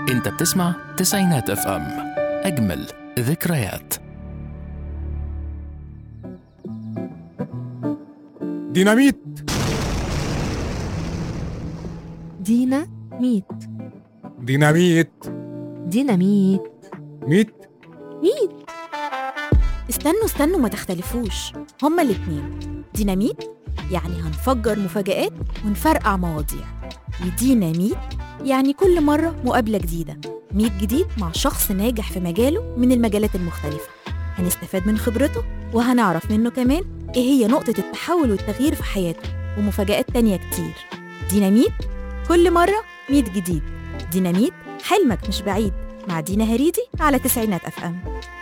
انت بتسمع تسعينات اف ام اجمل ذكريات ديناميت دينا ميت ديناميت ديناميت ميت ميت استنوا استنوا ما تختلفوش هما الاتنين ديناميت يعني هنفجر مفاجآت ونفرقع مواضيع وديناميت يعني كل مرة مقابلة جديدة ميت جديد مع شخص ناجح في مجاله من المجالات المختلفة هنستفاد من خبرته وهنعرف منه كمان ايه هي نقطة التحول والتغيير في حياته ومفاجآت تانية كتير ديناميت كل مرة ميت جديد ديناميت حلمك مش بعيد مع دينا هريدي على تسعينات اف ام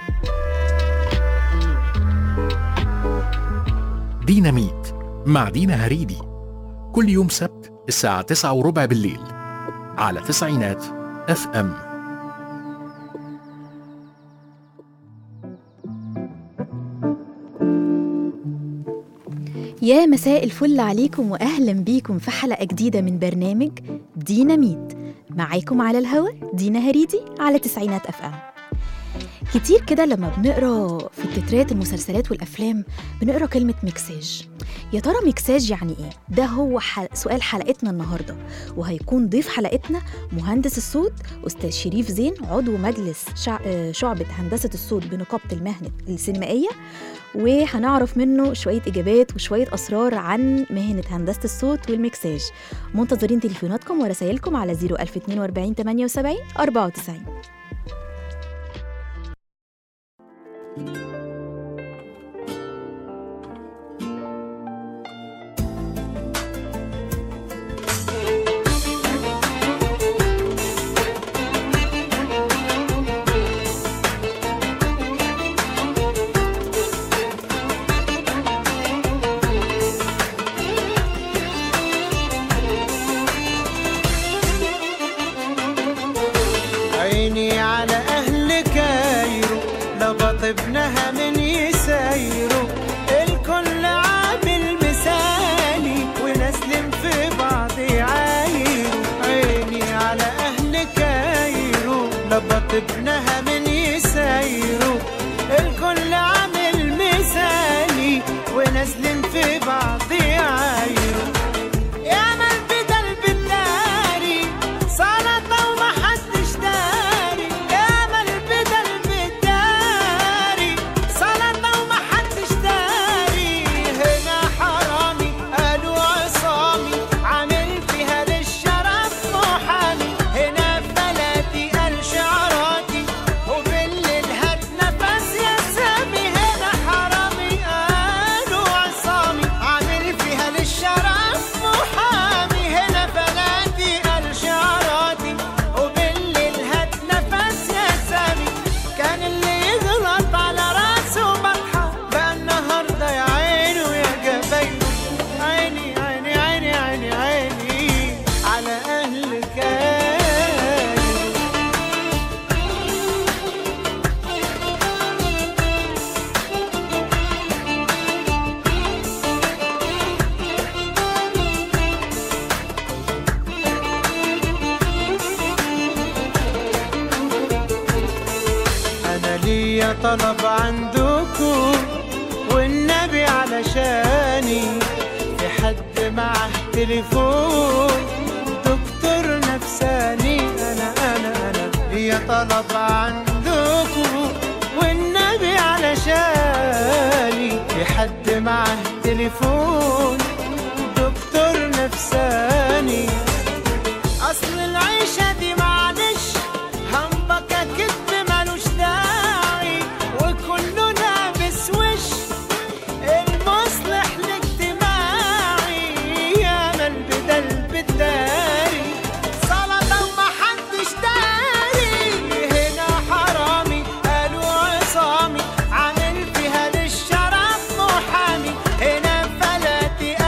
ديناميت مع دينا هريدي كل يوم سبت الساعة تسعة وربع بالليل على تسعينات اف ام يا مساء الفل عليكم واهلا بيكم في حلقه جديده من برنامج ديناميت معاكم على الهوا دينا هريدي على تسعينات اف ام كتير كده لما بنقرا في التترات المسلسلات والافلام بنقرا كلمه مكساج يا ترى مكساج يعني ايه ده هو حل... سؤال حلقتنا النهارده وهيكون ضيف حلقتنا مهندس الصوت استاذ شريف زين عضو مجلس شع... آه، شعبه هندسه الصوت بنقابه المهنه السينمائيه وهنعرف منه شوية إجابات وشوية أسرار عن مهنة هندسة الصوت والمكساج منتظرين تليفوناتكم ورسائلكم على 01042 78 94 عيني على أهل كايرو لبط ابنها من يسايرو الكل عامل مثالي ونسلم في بعض يعايرو عيني على أهل كايرو لبط ابنها من يسايرو الكل عامل مثالي ونسلم في بعض يعايرو يا من بدل بالداري سلطة ومحدش داري يا من بدل بالداري سلطة ومحدش داري هنا حرامي قالوا عصامي عامل فيها للشرف محامي هنا في بلدي قال شعراتي وبالليل هات نفس يا سامي هنا حرامي قالوا عصامي عامل فيها للشرف محامي هنا بلدي قال شعراتي وبالليل هات نفس يا سامي كان اللي يغلط على راسه بطحة بقى النهارده يا عيني ويا جبينه عيني عيني عيني عيني عيني على أهل كايرو أنا ليا طلب عندكم والنبي علشاني في حد معه تليفون دكتور نفساني أنا أنا أنا ليا طلب عندكم والنبي علشاني في حد معه تليفون دكتور نفساني اصل العيشة دي معلش همبكة كدب ملوش داعي وكله لابس وش المصلح الاجتماعي يا من بدل بالداري سلطة ومحدش داري هنا حرامي قالوا عصامي عامل فيها للشرف محامي هنا فلاتي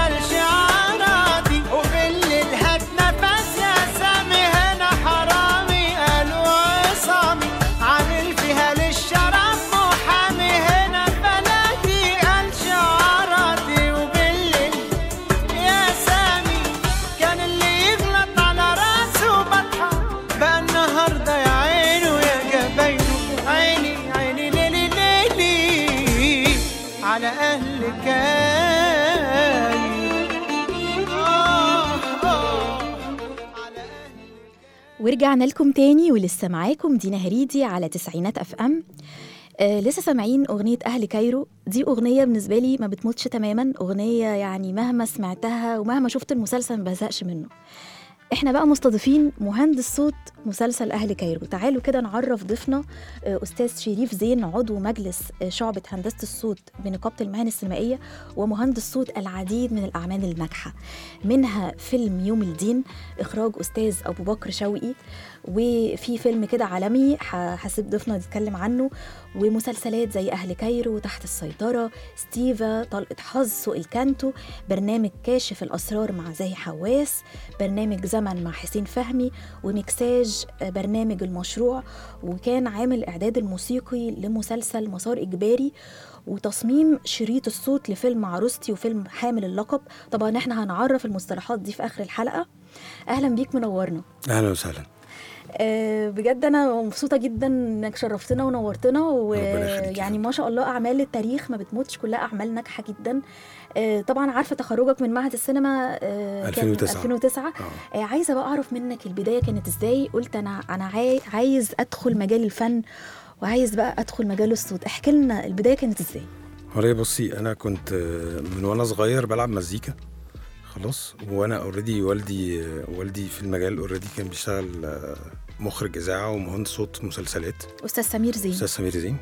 ورجعنا لكم تاني ولسه معاكم دينا هريدي على تسعينات اف ام آه لسه سامعين أغنية أهل كايرو دي أغنية بالنسبة لي ما بتموتش تماما أغنية يعني مهما سمعتها ومهما شفت المسلسل ما بزهقش منه احنا بقى مستضيفين مهندس صوت مسلسل أهل كايرو تعالوا كده نعرف ضيفنا آه، أستاذ شريف زين عضو مجلس آه، شعبة هندسة الصوت بنقابة المهن السينمائية ومهندس صوت العديد من الأعمال الناجحة منها فيلم يوم الدين إخراج أستاذ أبو بكر شوقي وفي فيلم كده عالمي ح- هسيب ضيفنا يتكلم عنه ومسلسلات زي أهل كايرو تحت السيطرة ستيفا طلقة حظ سوق الكانتو برنامج كاشف الأسرار مع زاهي حواس برنامج زمن مع حسين فهمي ومكساج آه، برنامج المشروع وكان عامل إعداد الموسيقي لمسلسل مسار إجباري وتصميم شريط الصوت لفيلم عروستي وفيلم حامل اللقب طبعا احنا هنعرف المصطلحات دي في آخر الحلقة أهلا بيك منورنا اهلا وسهلا آه، بجد انا مبسوطه جدا انك شرفتنا ونورتنا ربنا يخليك يا ويعني فندم. ما شاء الله اعمال التاريخ ما بتموتش كلها اعمال ناجحه جدا آه، طبعا عارفه تخرجك من معهد السينما آه، كان 2009. 2009 اه آه، عايزه بقى اعرف منك البدايه كانت ازاي قلت انا انا عاي- عايز ادخل مجال الفن وعايز بقى ادخل مجال الصوت احكي لنا البدايه كانت ازاي هوري بصي انا كنت آه، من وانا صغير بلعب مزيكا خلاص وانا اوريدي والدي آه، والدي في المجال اوريدي كان بيشتغل آه، مخرج اذاعه ومهندس صوت مسلسلات استاذ سمير زين استاذ سمير زين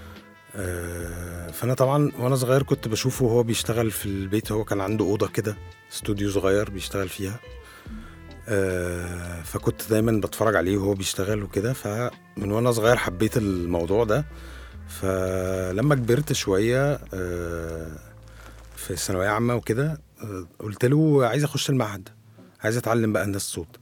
آه، فانا طبعا وانا صغير كنت بشوفه وهو بيشتغل في البيت هو كان عنده اوضه كده استوديو صغير بيشتغل فيها آه، فكنت دايما بتفرج عليه وهو بيشتغل وكده فمن وانا صغير حبيت الموضوع ده فلما كبرت شويه آه، في الثانويه عامه وكده آه، قلت له عايز اخش المعهد عايز اتعلم بقى هندسه صوت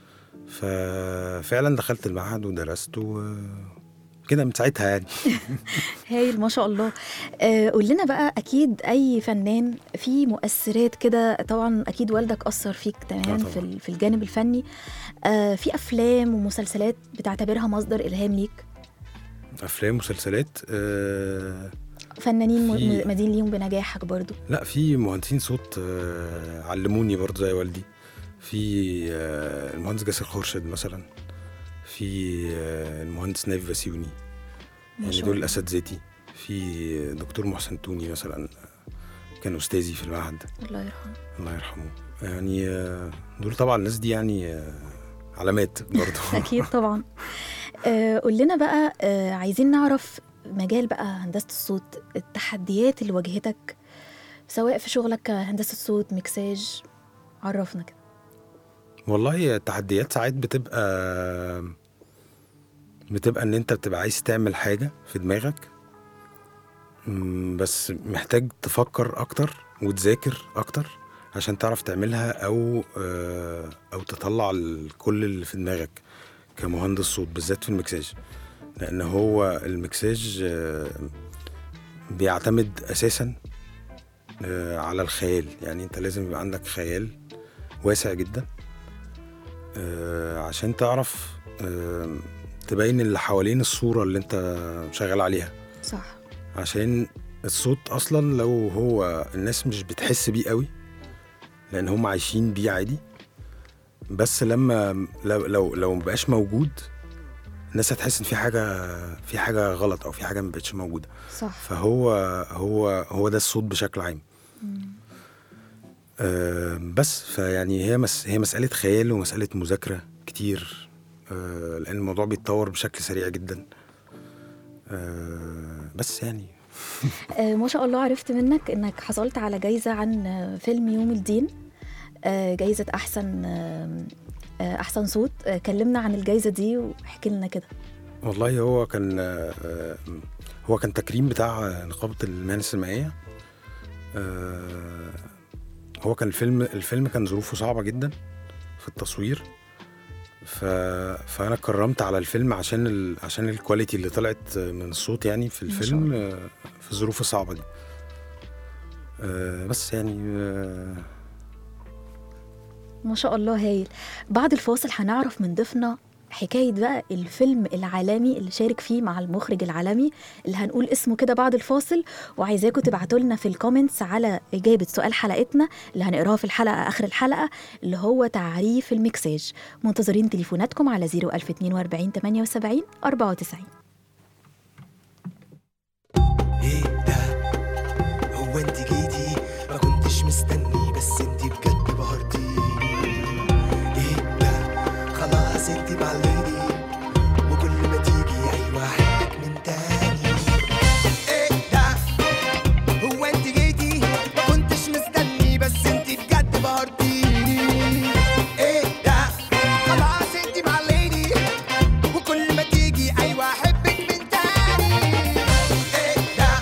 ففعلا دخلت المعهد ودرست وكده من ساعتها يعني هايل ما شاء الله آه، قول لنا بقى اكيد اي فنان في مؤثرات كده طبعا اكيد والدك اثر فيك تمام طبعاً. في ال- في الجانب الفني آه، في افلام ومسلسلات بتعتبرها مصدر الهام ليك افلام مسلسلات آه فنانين م- في- مدين ليهم بنجاحك برضو لا في مهندسين صوت آه علموني برضه زي والدي في آه المهندس جاسر خورشيد مثلا في آه المهندس نايف بسيوني ما يعني شاء دول الله. اساتذتي في دكتور محسن توني مثلا كان استاذي في المعهد الله يرحمه الله يرحمه يعني آه دول طبعا الناس دي يعني آه علامات برضه اكيد طبعا آه، قول لنا بقى آه، عايزين نعرف مجال بقى هندسه الصوت التحديات اللي واجهتك سواء في شغلك كهندسه صوت مكساج عرفنا كده والله التحديات ساعات بتبقى بتبقى ان انت بتبقى عايز تعمل حاجة في دماغك مم، بس محتاج تفكر اكتر وتذاكر اكتر عشان تعرف تعملها او آه، او تطلع ال- كل اللي في دماغك كمهندس صوت بالذات في المكساج لان هو المكساج آه، بيعتمد اساسا آه، على الخيال يعني انت لازم يبقى عندك خيال واسع جدا آه، عشان تعرف آه، تبين اللي حوالين الصورة اللي انت شغال عليها صح عشان الصوت اصلا لو هو الناس مش بتحس بيه قوي لان هم عايشين بيه عادي بس لما لو لو لو مبقاش موجود الناس هتحس ان في حاجه في حاجه غلط او في حاجه مبقتش موجوده صح فهو هو هو ده الصوت بشكل عام آه بس فيعني هي مس هي مسألة خيال ومسألة مذاكرة كتير آه لأن الموضوع بيتطور بشكل سريع جدا آه بس يعني آه، ما شاء الله عرفت منك انك حصلت على جايزه عن آه، فيلم يوم الدين آه، جايزه احسن آه، آه، احسن صوت آه، كلمنا عن الجايزه دي واحكي لنا كده والله هو كان آه آه، هو كان تكريم بتاع نقابة المهن السينمائية آه هو كان الفيلم الفيلم كان ظروفه صعبة جدا في التصوير ف... فانا كرمت على الفيلم عشان ال... عشان الكواليتي اللي طلعت من الصوت يعني في ما شاء الفيلم آه، في الظروف الصعبه دي آه، بس يعني آه، ما شاء الله هايل بعد الفاصل هنعرف من ضيفنا حكايه بقى الفيلم العالمي اللي شارك فيه مع المخرج العالمي اللي هنقول اسمه كده بعد الفاصل وعايزاكم تبعتوا لنا في الكومنتس على اجابه سؤال حلقتنا اللي هنقراها في الحلقه اخر الحلقه اللي هو تعريف المكساج منتظرين تليفوناتكم على 01042 78 94 ايه ده هو انت جيتي ما كنتش مستني بس انت بجد بهرتيني ايه ده خلاص انت معليني وكل ما تيجي ايوه احبك من تاني ايه ده هو انت جيتي ما كنتش مستني بس انت بجد بهرتيني ايه ده خلاص انت معليني وكل ما تيجي ايوه احبك من تاني ايه ده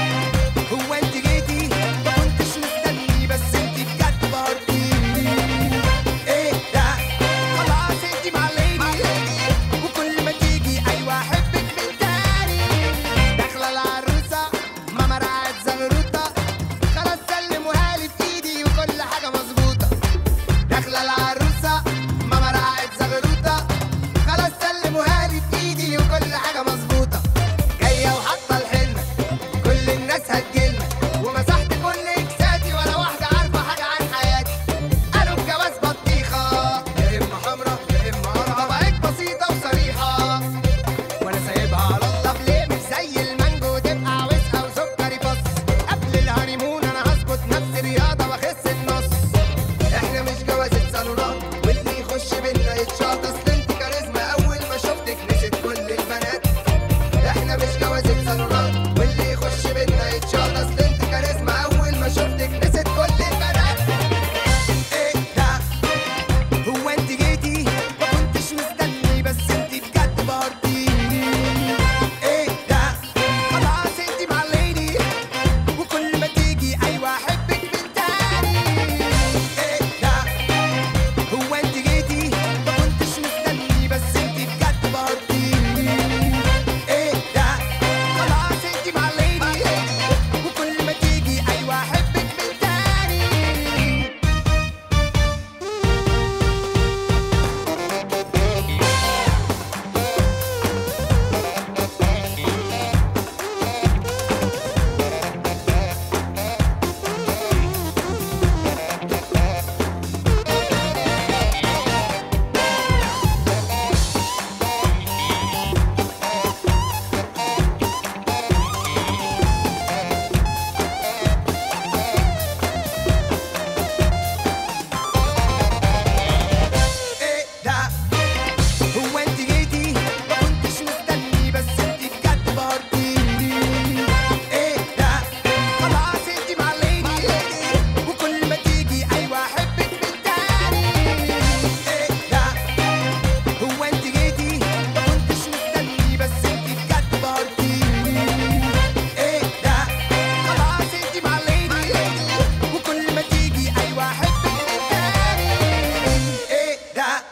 هو انت جيتي ما كنتش مستني بس انت بجد بهرتيني ايه ده خلاص انت معليني وكل ما تيجي ايوه احبك من تاني داخله العروسه ماما رعت زغروطه خلاص سلموها لي في ايدي وكل حاجه مظبوطه داخله العروسه ماما رعت زغروطه خلاص سلموها لي في ايدي وكل حاجه مظبوطه جايه وحاطه الحنه كل الناس هتجيلنا ومسحت كل اكساتي ولا واحده عارفه حاجه عن حياتي قالوا الجواز بطيخه يا اما حمرا يا اما قرعه بقيت بسيطه وصريحه وانا سايبها على الله ليه مش زي المانجو تبقى وسقه وسكري فص قبل الهانيمون انا هظبط نفسي رياضه واخس النص احنا مش جوازة صالونات واللي يخش بينا يتشاط اصل انت كاريزما اول ما شفتك نسيت كل البنات احنا مش جوازة صالونات واللي يخش بينا يتشاط اصل انت كاريزما اول ما شفتك نسيت كل البنات ايه ده هو انت جيتي ما كنتش مستني بس انت بجد بهرتيني ايه ده خلاص انت معليني وكل ما تيجي ايوه احبك من تاني ايه ده هو انت جيتي ما كنتش مستني بس انت بجد بهرتيني ايه ده خلاص انت معليني وكل ما تيجي ايوه احبك من تاني ايه ده هو انت جيتي ما كنتش مستني بس انت بجد بهرتيني ايه ده خلاص انت معليني وكل ما تيجي ايوه احبك من تاني ايه ده هو انت جيتي ما كنتش مستني بس انت بجد بهرتيني ايه ده خلاص انت معليني وكل ما تيجي ايوه احبك من تاني ايه ده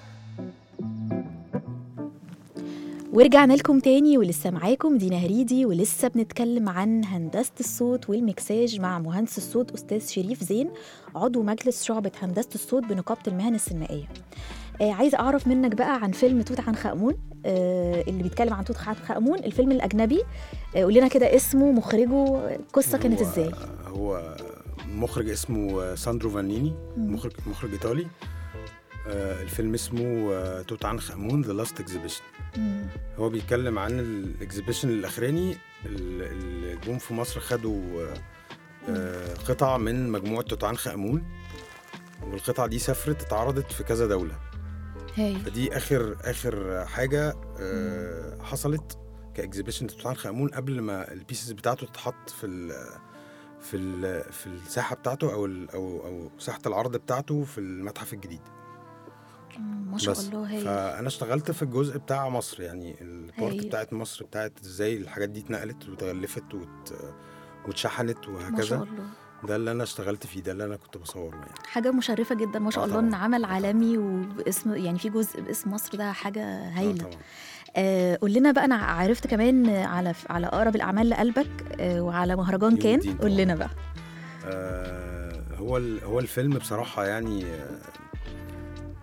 ورجعنا لكم تاني ولسه معاكم دينا هريدي ولسه بنتكلم عن هندسة الصوت والمكساج مع مهندس الصوت أستاذ شريف زين عضو مجلس شعبة هندسة الصوت بنقابة المهن السينمائية آه عايزة أعرف منك بقى عن فيلم توت عنخ آمون آه اللي بيتكلم عن توت عنخ آمون الفيلم الأجنبي آه قول لنا كده اسمه مخرجه القصة كانت هو- إزاي هو مخرج اسمه ساندرو فانيني مم. مخرج مخرج ايطالي آه، الفيلم اسمه آه، توت عنخ امون ذا لاست اكزيبيشن مم. هو بيتكلم عن الاكزيبيشن الاخراني ال- اللي جم في مصر خدوا آه، آه، قطع من مجموعه توت عنخ امون والقطع دي سافرت اتعرضت في كذا دوله هاي فدي اخر اخر حاجه آه، حصلت كاكزيبيشن توت عنخ امون قبل ما البيسز بتاعته تتحط في ال في ال في الساحه بتاعته او ال او او ساحه العرض بتاعته في المتحف الجديد ما شاء بس. الله هاي فانا اشتغلت في الجزء بتاع مصر يعني البارت هايل. بتاعت مصر بتاعت ازاي الحاجات دي اتنقلت واتغلفت وت واتشحنت ما وهكذا شاء الله ده اللي انا اشتغلت فيه ده اللي انا كنت بصوره يعني حاجة مشرفة جدا ما شاء آه الله طبعاً. إن عمل عالمي وباسم يعني في جزء باسم مصر ده حاجة آه هايلة طبعا آه قول لنا بقى انا عرفت كمان على على اقرب الاعمال لقلبك آه وعلى مهرجان يوم كان الدين قول طبعاً. لنا بقى آه هو ال- هو الفيلم بصراحه يعني آه،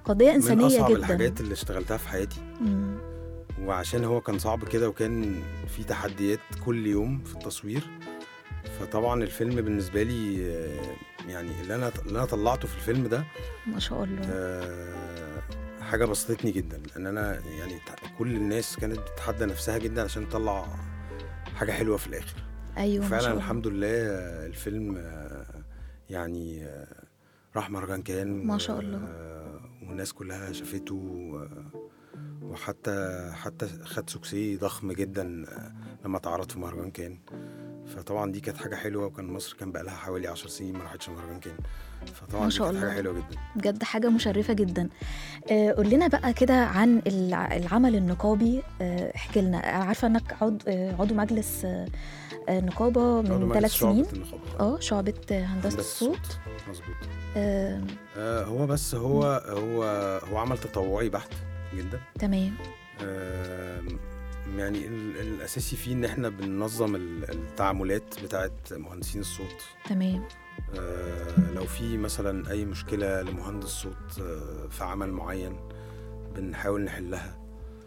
قضيه من انسانيه اصعب جدا الحاجات اللي اشتغلتها في حياتي مم. وعشان هو كان صعب كده وكان في تحديات كل يوم في التصوير فطبعا الفيلم بالنسبه لي آه، يعني اللي انا اللي انا طلعته في الفيلم ده ما شاء الله آه، حاجه بسطتني جدا لان انا يعني ت- كل الناس كانت بتتحدى نفسها جدا عشان تطلع حاجه حلوه في الاخر ايوه ما شاء فعلا الله الحمد لله آه، الفيلم آه، يعني آه، راح مهرجان كان ما شاء الله. آه، والناس كلها شافته آه، وحتى حتى خد سوكسي ضخم جدا آه، لما اتعرض في مهرجان كان فطبعا دي كانت حاجه حلوه وكان مصر كان بقى لها حوالي 10 سنين ما راحتش مهرجان كان فطبعا ما دي شاء كانت حاجه الله. حلوه جدا بجد حاجة مشرفة جدا آه، قول لنا بقى كده عن الع- العمل النقابي آه، احكي لنا أنا عارفة انك عضو آه، عضو مجلس آه، آه، نقابة عضو من مجلس ثلاث شعبة سنين النقابة. اه شعبة آه، هندسة هندسة الصوت مظبوط آه، آه هو بس هو هو هو عمل تطوعي بحت جدا تمام آم، يعني ال- الاساسي فيه ان احنا بننظم ال- التعاملات بتاعه مهندسين الصوت تمام آه، لو في مثلا اي مشكله لمهندس صوت آه، في عمل معين بنحاول نحلها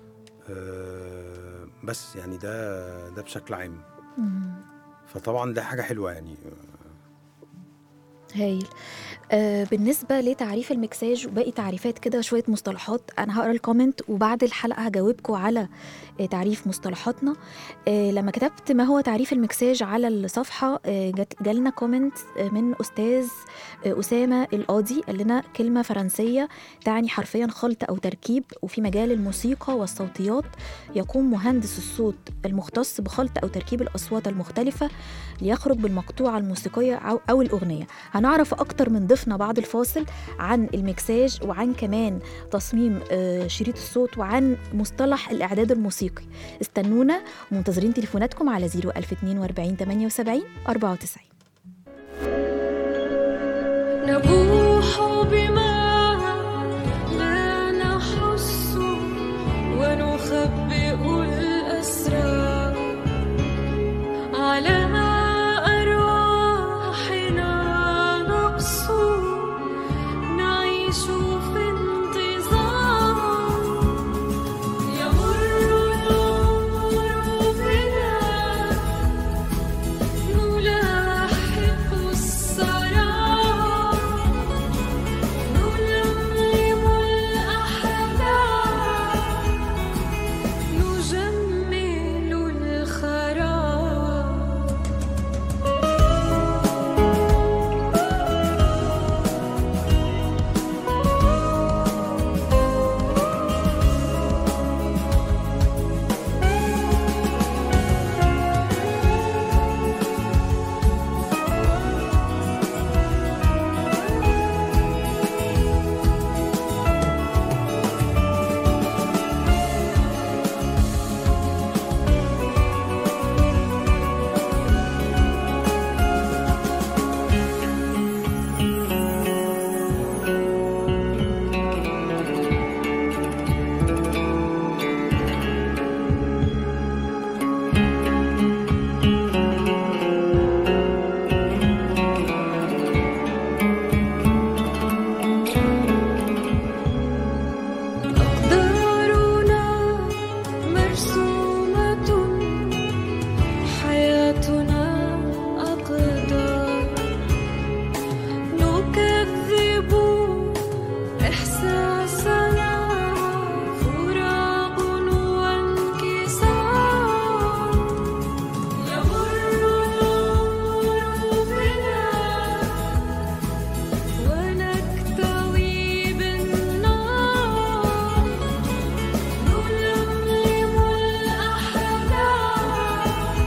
آه، بس يعني ده ده بشكل عام مم. فطبعا ده حاجه حلوه يعني هايل آه بالنسبة لتعريف المكساج وباقي تعريفات كده شوية مصطلحات أنا هقرا الكومنت وبعد الحلقة هجاوبكم على آه تعريف مصطلحاتنا آه لما كتبت ما هو تعريف المكساج على الصفحة آه جات- جالنا كومنت آه من أستاذ آه أسامة القاضي قال لنا كلمة فرنسية تعني حرفيا خلط أو تركيب وفي مجال الموسيقى والصوتيات يقوم مهندس الصوت المختص بخلط أو تركيب الأصوات المختلفة ليخرج بالمقطوعة الموسيقية أو, أو الأغنية هنعرف أكتر من ضيفنا بعد الفاصل عن المكساج وعن كمان تصميم آه، شريط الصوت وعن مصطلح الإعداد الموسيقي استنونا ومنتظرين تليفوناتكم على 01042 78 94 نبوح بما لا نحس ونخبئ الأسرار على أرواحنا نقص نعيش في انتظار يمر العمر بنا نلاحق السراب نلملم الأحلام نجمل الخراب أقدارنا مرسومة حياتنا أقدار نكذب إحساسنا فراق وانكسار يمر العمر بنا ونكتوي بالنار نلملم الأحلام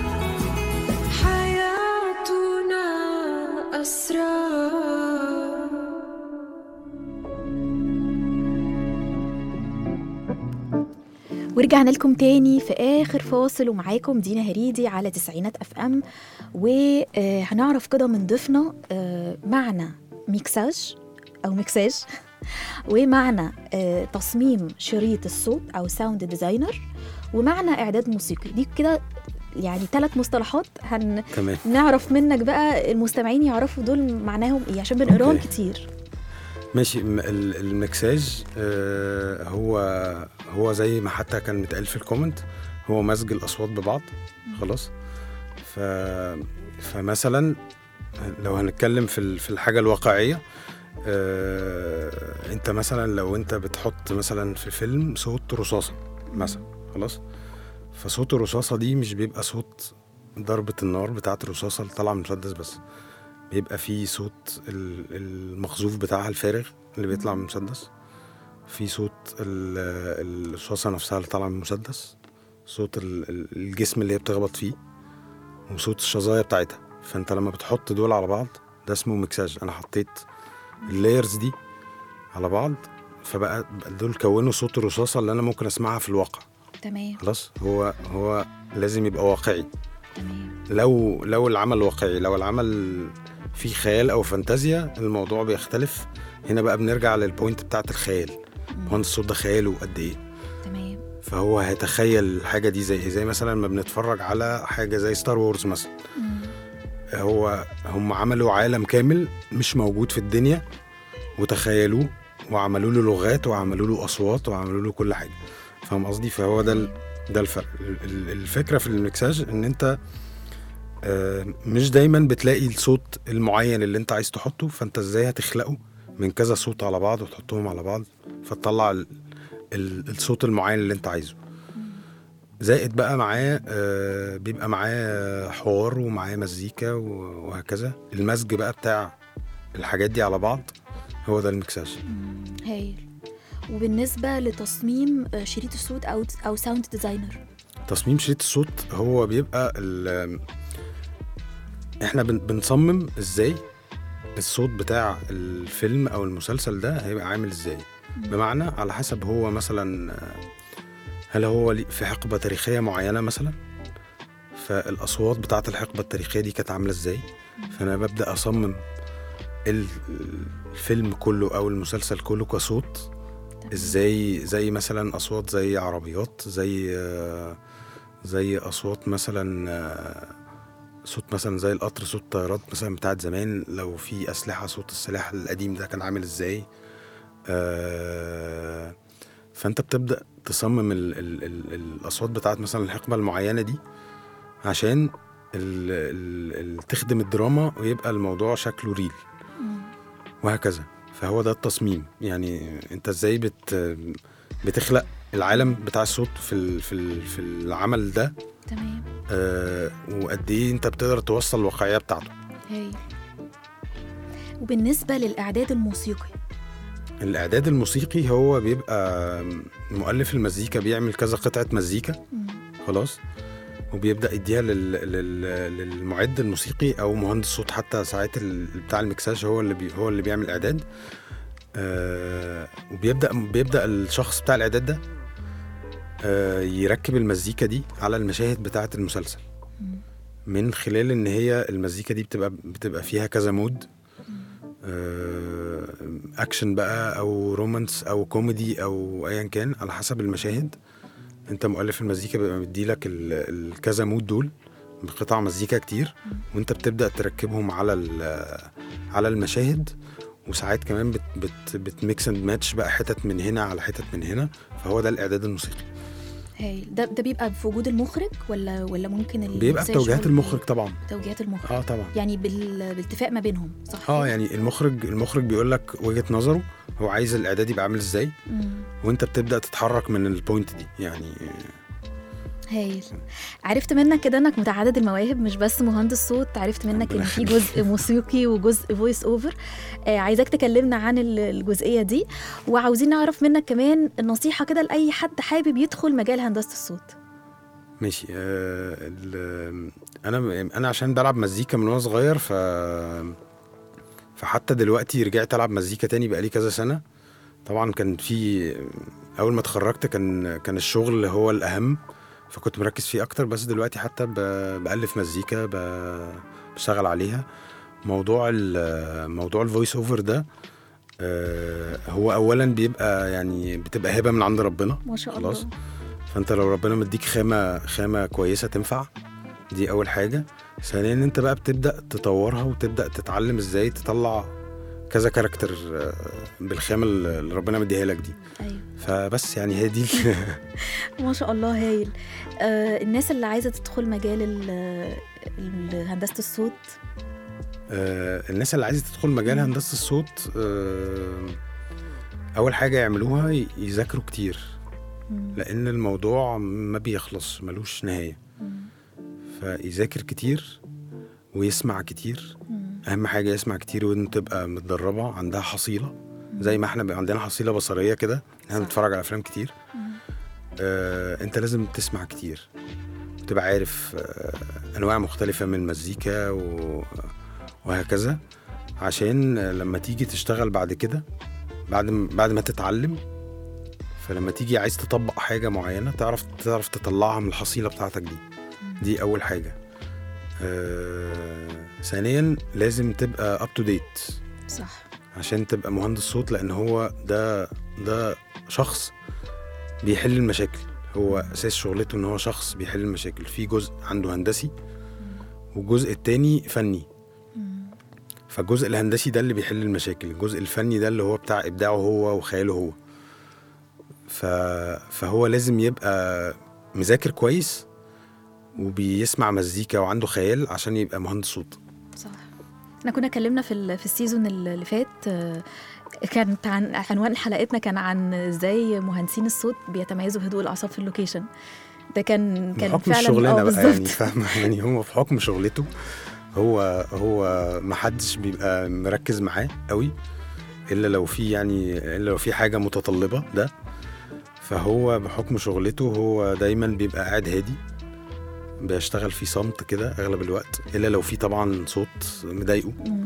حياتنا أسرار ورجعنا لكم تاني في آخر فاصل ومعاكم دينا هريدي على تسعينات أف أم وهنعرف كده من ضيفنا آه، معنى ميكساج أو ميكساج ومعنى آه، تصميم شريط الصوت أو ساوند ديزاينر ومعنى إعداد موسيقي دي كده يعني ثلاث مصطلحات هن تمام نعرف منك بقى المستمعين يعرفوا دول معناهم ايه عشان بنقراهم أوكي. كتير ماشي م- ال- المكساج آه، هو هو زي ما حتى كان متقال في الكومنت هو مزج الاصوات ببعض خلاص ف فمثلا لو هنتكلم في ال- في الحاجه الواقعيه آه، انت مثلا لو انت بتحط مثلا في فيلم صوت رصاصه مثلا خلاص فصوت الرصاصه دي مش بيبقى صوت ضربه النار بتاعت الرصاصه اللي طالعه من المسدس بس بيبقى فيه صوت ال- المخزوف بتاعها الفارغ اللي بيطلع من المسدس في صوت ال- الرصاصة نفسها اللي طالعة من المسدس صوت ال- ال- الجسم اللي هي بتخبط فيه وصوت الشظايا بتاعتها فانت لما بتحط دول على بعض ده اسمه مكساج انا حطيت اللايرز دي على بعض فبقى بقى دول كونوا صوت الرصاصة اللي انا ممكن اسمعها في الواقع تمام خلاص هو هو لازم يبقى واقعي تمام لو لو العمل واقعي لو العمل فيه خيال او فانتازيا الموضوع بيختلف هنا بقى بنرجع للبوينت بتاعت الخيال هو الصوت ده خياله قد ايه تمام فهو هيتخيل الحاجه دي زي إيه؟ زي مثلا ما بنتفرج على حاجه زي ستار وورز مثلا هو هم عملوا عالم كامل مش موجود في الدنيا وتخيلوه وعملوا له لغات وعملوا له اصوات وعملوا له كل حاجه فاهم قصدي فهو ده ال- ده الفرق ال- ال- الفكره في المكساج ان انت آه، مش دايما بتلاقي الصوت المعين اللي انت عايز تحطه فانت ازاي هتخلقه من كذا صوت على بعض وتحطهم على بعض فتطلع ال- ال- الصوت المعين اللي انت عايزه زائد بقى معاه آه، بيبقى معاه حوار ومعاه مزيكا و- وهكذا المزج بقى بتاع الحاجات دي على بعض هو ده المكساج هايل وبالنسبة لتصميم آه، شريط الصوت أو أو ساوند ديزاينر تصميم شريط الصوت هو بيبقى ال- احنا بن- بنصمم ازاي الصوت بتاع الفيلم او المسلسل ده هيبقى عامل ازاي بمعنى على حسب هو مثلا آه، هل هو ليه- في حقبة تاريخية معينة مثلا فالأصوات بتاعة الحقبة التاريخية دي كانت عاملة ازاي فأنا ببدأ أصمم ال- الفيلم كله أو المسلسل كله كصوت ازاي زي مثلا أصوات زي عربيات زي آه، زي أصوات مثلا آه، صوت مثلا زي القطر صوت طيارات مثلا بتاعت زمان لو في أسلحة صوت السلاح القديم ده كان عامل ازاي آه، فانت بتبدا تصمم ال ال ال الاصوات بتاعت مثلا الحقبه المعينه دي عشان ال ال ال تخدم الدراما ويبقى الموضوع شكله ريل وهكذا فهو ده التصميم يعني انت ازاي بت بتخلق العالم بتاع الصوت في ال في ال في العمل ده تمام آه وقد ايه انت بتقدر توصل الواقعيه بتاعته هايل وبالنسبة للإعداد الموسيقي الاعداد الموسيقي هو بيبقى مؤلف المزيكا بيعمل كذا قطعه مزيكا خلاص وبيبدا يديها لل... لل... للمعد الموسيقي او مهندس صوت حتى ساعات ال... بتاع المكساج هو اللي بي... هو اللي بيعمل اعداد آه... وبيبدا بيبدا الشخص بتاع الاعداد ده آه... يركب المزيكا دي على المشاهد بتاعه المسلسل من خلال ان هي المزيكا دي بتبقى بتبقى فيها كذا مود آه، اكشن بقى او رومانس او كوميدي او ايا كان على حسب المشاهد انت مؤلف المزيكا بيبقى مديلك ال- الكذا مود دول بقطع مزيكا كتير وانت بتبدا تركبهم على ال- على المشاهد وساعات كمان بت بت بتميكس اند ماتش بقى حتت من هنا على حتت من هنا فهو ده الاعداد الموسيقي هايل ده ده بيبقى في وجود المخرج ولا ولا ممكن بيبقى المكساج بتوجيهات هو اللي- المخرج طبعا توجيهات المخرج اه طبعا يعني بال... بالاتفاق ما بينهم صح اه كده؟ يعني المخرج المخرج بيقول لك وجهه نظره هو عايز الاعداد يبقى عامل ازاي مم. وانت بتبدا تتحرك من البوينت دي يعني هايل عرفت منك كده انك متعدد المواهب مش بس مهندس صوت عرفت منك ان ربنا في يخليك. جزء موسيقي وجزء فويس اوفر آه عايزاك تكلمنا عن ال- الجزئيه دي وعاوزين نعرف منك كمان النصيحه كده لاي حد حابب يدخل مجال هندسه الصوت ماشي آه ال- انا انا عشان بلعب مزيكا من وانا صغير ف فحتى دلوقتي رجعت العب مزيكا تاني بقالي كذا سنه طبعا كان في اول ما اتخرجت كان كان الشغل هو الاهم فكنت مركز فيه اكتر بس دلوقتي حتى ب- بالف مزيكا ب- بشتغل عليها موضوع ال موضوع الفويس اوفر ده آه، هو اولا بيبقى يعني بتبقى هبه من عند ربنا ما شاء خلاص الله فانت لو ربنا مديك خامه خامه كويسه تنفع دي اول حاجه ثانيا انت بقى بتبدا تطورها وتبدا تتعلم ازاي تطلع كذا كاركتر آه، بالخامه اللي ربنا مديها لك دي ايوه فبس يعني هي دي ال- ما شاء الله هايل آه الناس اللي عايزه تدخل مجال ال- ال- هندسه الصوت آه، الناس اللي عايزه تدخل مجال هندسه الصوت آه، اول حاجه يعملوها ي- يذاكروا كتير مم. لان الموضوع ما بيخلص ملوش نهايه مم. فيذاكر كتير ويسمع كتير مم. اهم حاجه يسمع كتير وانه تبقى متدربه عندها حصيله زي ما احنا بقى عندنا حصيله بصريه كده احنا صح. بنتفرج على افلام كتير مم. آه، انت لازم تسمع كتير وتبقى عارف آه، انواع مختلفه من المزيكا و... وهكذا عشان لما تيجي تشتغل بعد كده بعد ما بعد ما تتعلم فلما تيجي عايز تطبق حاجه معينه تعرف تعرف تطلعها من الحصيله بتاعتك دي دي اول حاجه آه، ثانيا لازم تبقى اب تو ديت صح عشان تبقى مهندس صوت لان هو ده ده شخص بيحل المشاكل هو اساس شغلته ان هو شخص بيحل المشاكل في جزء عنده هندسي والجزء التاني فني مم. فالجزء الهندسي ده اللي بيحل المشاكل الجزء الفني ده اللي هو بتاع ابداعه هو وخياله هو ف... فهو لازم يبقى مذاكر كويس وبيسمع مزيكا وعنده خيال عشان يبقى مهندس صوت صح احنا كنا اتكلمنا في ال- في السيزون اللي فات آه، كانت عن عنوان حلقتنا كان عن ازاي مهندسين الصوت بيتميزوا بهدوء الاعصاب في اللوكيشن ده كان كان بحكم فعلا الشغلانه اه بقى يعني بالظبط فاهمه يعني هو في حكم شغلته هو هو ما حدش بيبقى مركز معاه قوي الا لو في يعني الا لو في حاجه متطلبه ده فهو بحكم شغلته هو دايما بيبقى قاعد هادي بيشتغل في صمت كده اغلب الوقت الا لو في طبعا صوت مضايقه مم.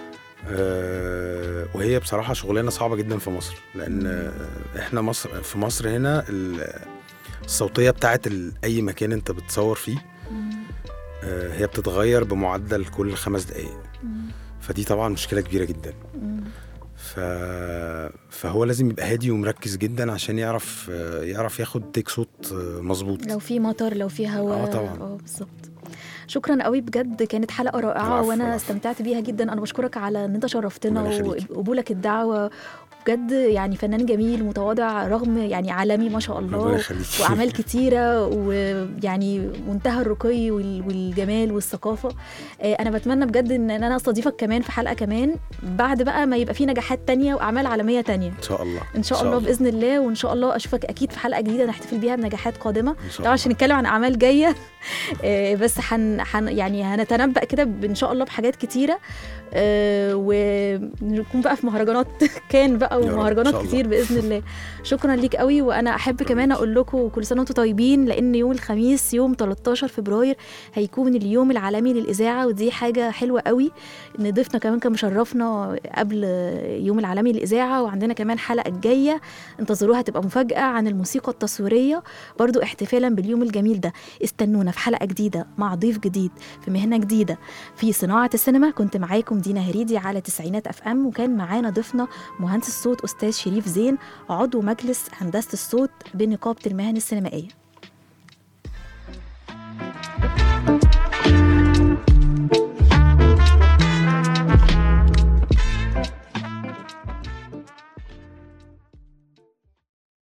آه، وهي بصراحة شغلانة صعبة جدا في مصر لأن آه، إحنا مصر في مصر هنا ال- الصوتية بتاعت ال- أي مكان أنت بتصور فيه مم. آه، هي بتتغير بمعدل كل خمس دقايق مم. فدي طبعا مشكلة كبيرة جدا مم. ف... فهو لازم يبقى هادي ومركز جدا عشان يعرف آه، يعرف ياخد تيك صوت آه، مظبوط لو في مطر لو في هواء آه طبعاً. اه بالظبط شكرا قوي بجد كانت حلقه رائعه العفو، وانا العفو. استمتعت بيها جدا انا بشكرك على ان انت شرفتنا ربنا يخليكي. وقبولك الدعوه بجد يعني فنان جميل متواضع رغم يعني عالمي ما شاء ربنا الله يخليكي واعمال كتيره ويعني منتهى الرقي وال- والجمال والثقافه آه، انا بتمنى بجد ان انا استضيفك كمان في حلقه كمان بعد بقى ما يبقى في نجاحات تانية واعمال عالميه تانية إن شاء الله ان شاء الله باذن الله وان شاء الله اشوفك اكيد في حلقه جديده نحتفل بيها بنجاحات قادمه إن شاء طبعا الله عشان نتكلم عن اعمال جايه آه، بس حن حن يعني هنتنبأ كده ب- ان شاء الله بحاجات كتيره آه، ونكون بقى في مهرجانات كان بقى يا رب، إن ومهرجانات شاء الله. كتير باذن الله شكرا ليك قوي وانا احب كمان اقول لكم كل سنه وانتم طيبين لان يوم الخميس يوم 13 فبراير هيكون اليوم العالمي للاذاعه ودي حاجه حلوه قوي ان ضيفنا كمان كان مشرفنا قبل يوم العالمي للاذاعه وعندنا كمان حلقه الجايه انتظروها تبقى مفاجاه عن الموسيقى التصويريه برضو احتفالا باليوم الجميل ده استنونا في حلقه جديده مع ضيف جديد في مهنه جديده في صناعه السينما كنت معاكم دينا هريدي على تسعينات اف ام وكان معانا ضيفنا مهندس الصوت استاذ شريف زين عضو مجلس هندسه الصوت بنقابه المهن السينمائيه